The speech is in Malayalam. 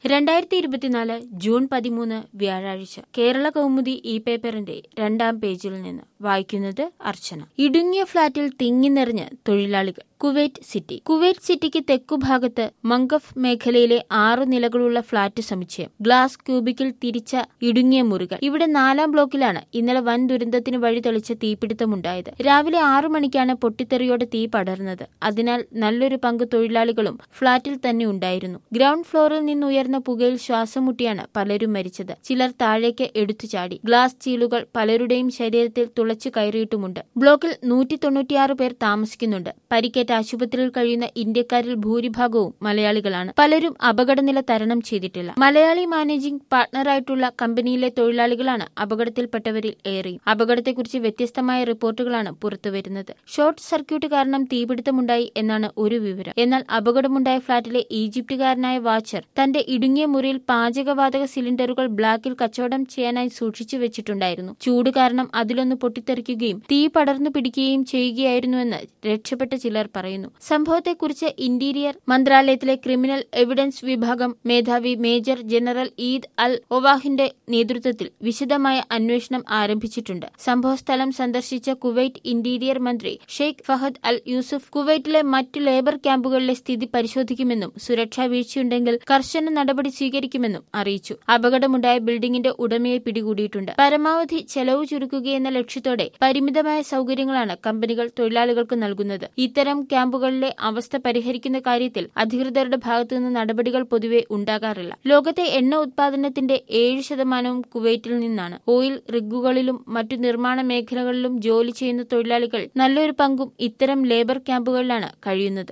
രണ്ടായിരത്തി ഇരുപത്തിനാല് ജൂൺ പതിമൂന്ന് വ്യാഴാഴ്ച കേരള കൗമുദി ഇ പേപ്പറിന്റെ രണ്ടാം പേജിൽ നിന്ന് വായിക്കുന്നത് അർച്ചന ഇടുങ്ങിയ ഫ്ളാറ്റിൽ തിങ്ങി നിറഞ്ഞ് തൊഴിലാളികൾ കുവൈറ്റ് സിറ്റി കുവൈറ്റ് സിറ്റിക്ക് തെക്കുഭാഗത്ത് മംഗഫ് മേഖലയിലെ ആറു നിലകളുള്ള ഫ്ളാറ്റ് സമുച്ചയം ഗ്ലാസ് ക്യൂബിക്കിൽ തിരിച്ച ഇടുങ്ങിയ മുറികൾ ഇവിടെ നാലാം ബ്ലോക്കിലാണ് ഇന്നലെ വൻ ദുരന്തത്തിന് വഴി തെളിച്ച തീപിടുത്തമുണ്ടായത് രാവിലെ ആറു മണിക്കാണ് പൊട്ടിത്തെറിയോടെ തീ പടർന്നത് അതിനാൽ നല്ലൊരു പങ്ക് തൊഴിലാളികളും ഫ്ളാറ്റിൽ തന്നെ ഉണ്ടായിരുന്നു ഗ്രൗണ്ട് ഫ്ലോറിൽ നിന്ന് ഉയർന്ന പുകയിൽ ശ്വാസം മുട്ടിയാണ് പലരും മരിച്ചത് ചിലർ താഴേക്ക് എടുത്തു ചാടി ഗ്ലാസ് ചീലുകൾ പലരുടെയും ശരീരത്തിൽ തുളച്ചു കയറിയിട്ടുമുണ്ട് ബ്ലോക്കിൽ നൂറ്റി തൊണ്ണൂറ്റിയാറ് പേർ താമസിക്കുന്നുണ്ട് പരിക്കേറ്റ ആശുപത്രിയിൽ കഴിയുന്ന ഇന്ത്യക്കാരിൽ ഭൂരിഭാഗവും മലയാളികളാണ് പലരും അപകടനില തരണം ചെയ്തിട്ടില്ല മലയാളി മാനേജിംഗ് പാർട്ണറായിട്ടുള്ള കമ്പനിയിലെ തൊഴിലാളികളാണ് അപകടത്തിൽപ്പെട്ടവരിൽ ഏറെയും അപകടത്തെക്കുറിച്ച് വ്യത്യസ്തമായ റിപ്പോർട്ടുകളാണ് പുറത്തുവരുന്നത് ഷോർട്ട് സർക്യൂട്ട് കാരണം തീപിടുത്തമുണ്ടായി എന്നാണ് ഒരു വിവരം എന്നാൽ അപകടമുണ്ടായ ഫ്ളാറ്റിലെ ഈജിപ്തുകാരനായ വാച്ചർ തന്റെ ഇടുങ്ങിയ മുറിയിൽ പാചകവാതക സിലിണ്ടറുകൾ ബ്ലാക്കിൽ കച്ചവടം ചെയ്യാനായി സൂക്ഷിച്ചു വെച്ചിട്ടുണ്ടായിരുന്നു ചൂട് കാരണം അതിലൊന്ന് പൊട്ടിത്തെറിക്കുകയും തീ പടർന്നു പിടിക്കുകയും ചെയ്യുകയായിരുന്നുവെന്ന് രക്ഷപ്പെട്ട ചിലർ പറയുന്നു സംഭവത്തെക്കുറിച്ച് ഇന്റീരിയർ മന്ത്രാലയത്തിലെ ക്രിമിനൽ എവിഡൻസ് വിഭാഗം മേധാവി മേജർ ജനറൽ ഈദ് അൽ ഒവാഹിന്റെ നേതൃത്വത്തിൽ വിശദമായ അന്വേഷണം ആരംഭിച്ചിട്ടുണ്ട് സംഭവസ്ഥലം സന്ദർശിച്ച കുവൈറ്റ് ഇന്റീരിയർ മന്ത്രി ഷെയ്ഖ് ഫഹദ് അൽ യൂസുഫ് കുവൈറ്റിലെ മറ്റ് ലേബർ ക്യാമ്പുകളിലെ സ്ഥിതി പരിശോധിക്കുമെന്നും സുരക്ഷാ വീഴ്ചയുണ്ടെങ്കിൽ കർശന നടപടി സ്വീകരിക്കുമെന്നും അറിയിച്ചു അപകടമുണ്ടായ ബിൽഡിംഗിന്റെ ഉടമയെ പിടികൂടിയിട്ടുണ്ട് പരമാവധി ചെലവ് ചുരുക്കുകയെന്ന ലക്ഷ്യത്തോടെ പരിമിതമായ സൗകര്യങ്ങളാണ് കമ്പനികൾ തൊഴിലാളികൾക്ക് നൽകുന്നത് ഇത്തരം ക്യാമ്പുകളിലെ അവസ്ഥ പരിഹരിക്കുന്ന കാര്യത്തിൽ അധികൃതരുടെ ഭാഗത്തുനിന്ന് നടപടികൾ പൊതുവെ ഉണ്ടാകാറില്ല ലോകത്തെ എണ്ണ ഉത്പാദനത്തിന്റെ ഏഴ് ശതമാനവും കുവൈറ്റിൽ നിന്നാണ് ഓയിൽ റിഗുകളിലും മറ്റു നിർമ്മാണ മേഖലകളിലും ജോലി ചെയ്യുന്ന തൊഴിലാളികൾ നല്ലൊരു പങ്കും ഇത്തരം ലേബർ ക്യാമ്പുകളിലാണ് കഴിയുന്നത്